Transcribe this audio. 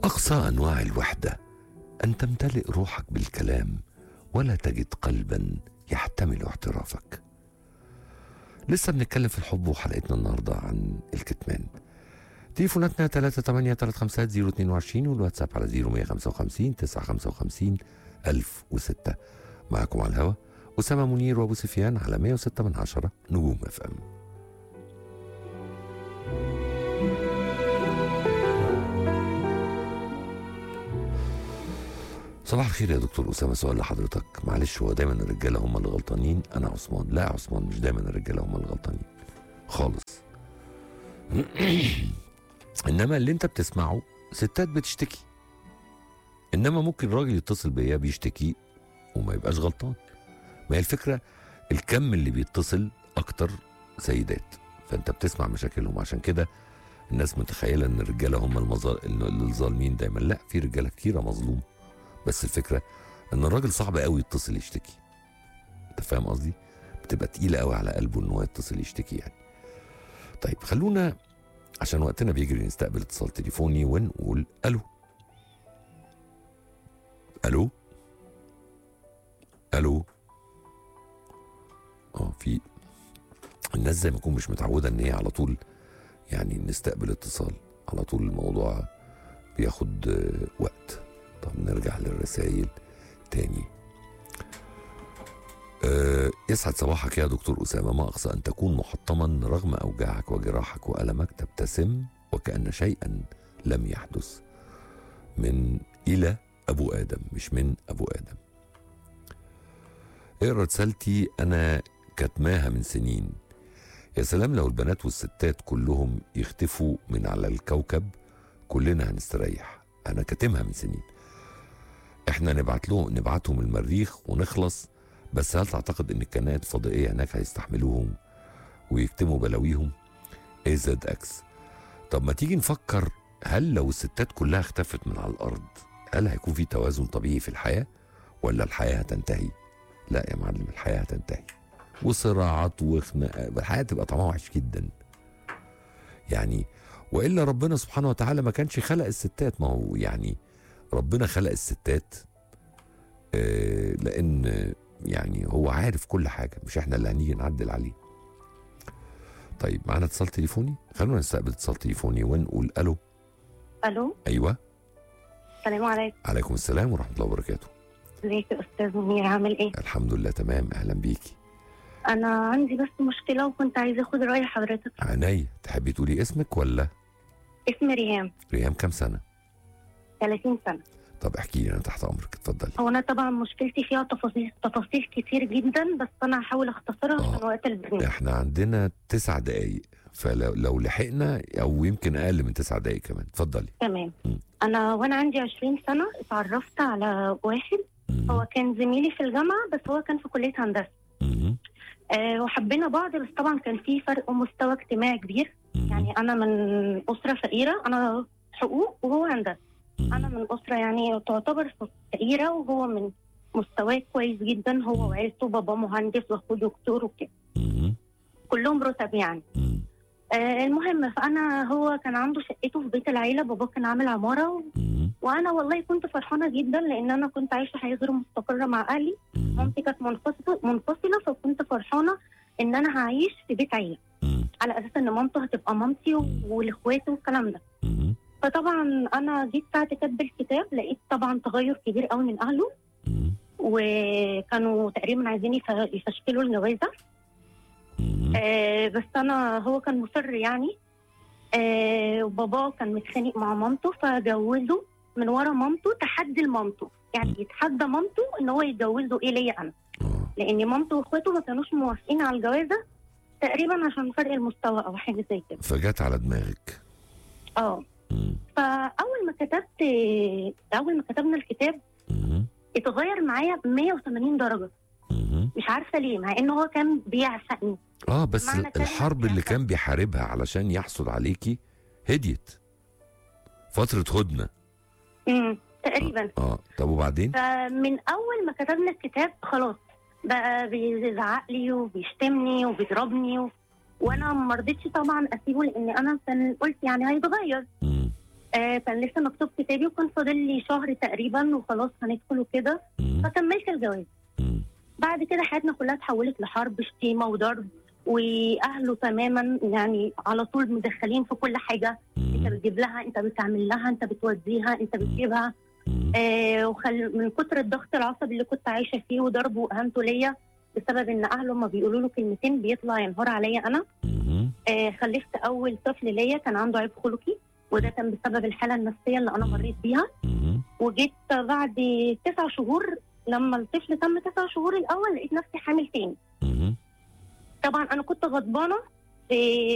أقصى أنواع الوحدة أن تمتلئ روحك بالكلام ولا تجد قلبا يحتمل اعترافك لسه بنتكلم في الحب وحلقتنا النهاردة عن الكتمان تليفوناتنا 383 022 والواتساب على 0155 955 1006 معكم على الهوا أسامة منير وأبو سفيان على 106 من عشرة نجوم اف ام صباح الخير يا دكتور أسامة سؤال لحضرتك معلش هو دايما الرجالة هم اللي غلطانين أنا عثمان لا يا عثمان مش دايما الرجالة هم اللي غلطانين خالص إنما اللي أنت بتسمعه ستات بتشتكي إنما ممكن راجل يتصل بيا بيشتكي وما يبقاش غلطان ما هي الفكرة الكم اللي بيتصل أكتر سيدات فأنت بتسمع مشاكلهم عشان كده الناس متخيلة إن الرجالة هم المظا... اللي الظالمين دايما لا في رجالة كتيرة مظلومة بس الفكره ان الراجل صعب قوي يتصل يشتكي انت فاهم قصدي بتبقى تقيله قوي على قلبه ان هو يتصل يشتكي يعني طيب خلونا عشان وقتنا بيجري نستقبل اتصال تليفوني ونقول الو الو الو اه في الناس زي ما تكون مش متعوده ان هي على طول يعني نستقبل اتصال على طول الموضوع بياخد آه، وقت طب نرجع للرسائل تاني أه يسعد صباحك يا دكتور أسامة ما أقصى أن تكون محطما رغم أوجاعك وجراحك وألمك تبتسم وكأن شيئا لم يحدث من إلى أبو آدم مش من أبو آدم اقرا رسالتي أنا كتماها من سنين يا سلام لو البنات والستات كلهم يختفوا من على الكوكب كلنا هنستريح أنا كاتمها من سنين احنا نبعت لهم نبعتهم المريخ ونخلص بس هل تعتقد ان الكائنات الفضائيه هناك هيستحملوهم ويكتموا بلاويهم ايه زد اكس طب ما تيجي نفكر هل لو الستات كلها اختفت من على الارض هل هيكون في توازن طبيعي في الحياه ولا الحياه هتنتهي لا يا معلم الحياه هتنتهي وصراعات وخناقات الحياه تبقى طعمها وحش جدا يعني والا ربنا سبحانه وتعالى ما كانش خلق الستات ما هو يعني ربنا خلق الستات آه، لان يعني هو عارف كل حاجه مش احنا اللي هنيجي نعدل عليه طيب معانا اتصال تليفوني خلونا نستقبل اتصال تليفوني ونقول الو الو ايوه السلام عليكم عليكم السلام ورحمه الله وبركاته ازيك يا استاذ منير عامل ايه الحمد لله تمام اهلا بيكي انا عندي بس مشكله وكنت عايزه اخد راي حضرتك عينيا تحبي تقولي اسمك ولا اسمي ريهام ريهام كام سنه 30 سنه طب احكي لي انا تحت امرك اتفضلي هو انا طبعا مشكلتي فيها تفاصيل تفاصيل كتير جدا بس انا هحاول اختصرها آه. عشان وقت البرنامج احنا عندنا تسع دقايق فلو لو لحقنا او يمكن اقل من تسع دقايق كمان اتفضلي تمام مم. انا وانا عندي 20 سنه اتعرفت على واحد مم. هو كان زميلي في الجامعه بس هو كان في كليه هندسه مم. أه وحبينا بعض بس طبعا كان في فرق مستوى اجتماعي كبير مم. يعني انا من اسره فقيره انا حقوق وهو هندسه مم. انا من اسره يعني تعتبر فقيره وهو من مستواه كويس جدا هو وعيلته بابا مهندس واخوه دكتور وكده مم. كلهم رتب يعني مم. آه المهم فانا هو كان عنده شقته في بيت العيله بابا كان عامل عماره و... مم. وانا والله كنت فرحانه جدا لان انا كنت عايشه حياه غير مستقره مع اهلي مم. مامتي كانت منفصله منفصله فكنت فرحانه ان انا هعيش في بيت عيله مم. على اساس ان مامته هتبقى مامتي و- والاخوات والكلام ده مم. فطبعا انا جيت ساعه كتب الكتاب لقيت طبعا تغير كبير قوي من اهله مم. وكانوا تقريبا عايزين يف- يفشكلوا الجوازه مم. آه بس انا هو كان مصر يعني آه وبابا كان متخانق مع مامته فجوزه من ورا مامته تحدي لمامته يعني يتحدى مامته ان هو يتجوزه ايه ليا انا آه. لان مامته واخواته ما كانوش موافقين على الجوازه تقريبا عشان فرق المستوى او حاجه زي كده فجت على دماغك اه مم. فاول ما كتبت اول ما كتبنا الكتاب مم. اتغير معايا ب 180 درجه مم. مش عارفه ليه مع ان هو كان بيعشقني اه بس معنى كلمة الحرب اللي بيعشق. كان بيحاربها علشان يحصل عليكي هديت فترة هدنة امم تقريبا اه طب وبعدين فمن اول ما كتبنا الكتاب خلاص بقى بيزعق لي وبيشتمني وبيضربني و... وانا ما رضيتش طبعا اسيبه لان انا كان قلت يعني هيتغير مم. آه كان لسه مكتوب كتابي وكان فاضل لي شهر تقريبا وخلاص هندخل وكده مم. فكملت الجواز مم. بعد كده حياتنا كلها اتحولت لحرب شتيمه وضرب واهله تماما يعني على طول مدخلين في كل حاجه انت مم. بتجيب لها انت بتعمل لها انت بتوديها انت بتجيبها مم. آه وخل من كتر الضغط العصبي اللي كنت عايشه فيه وضربه واهانته ليا بسبب ان اهله ما بيقولوا له كلمتين بيطلع ينهار عليا انا مم. آه خلفت اول طفل ليا كان عنده عيب خلقي وده كان بسبب الحاله النفسيه اللي انا مريت بيها مم. وجيت بعد تسع شهور لما الطفل تم تسع شهور الاول لقيت نفسي حامل تاني مم. طبعا انا كنت غضبانه في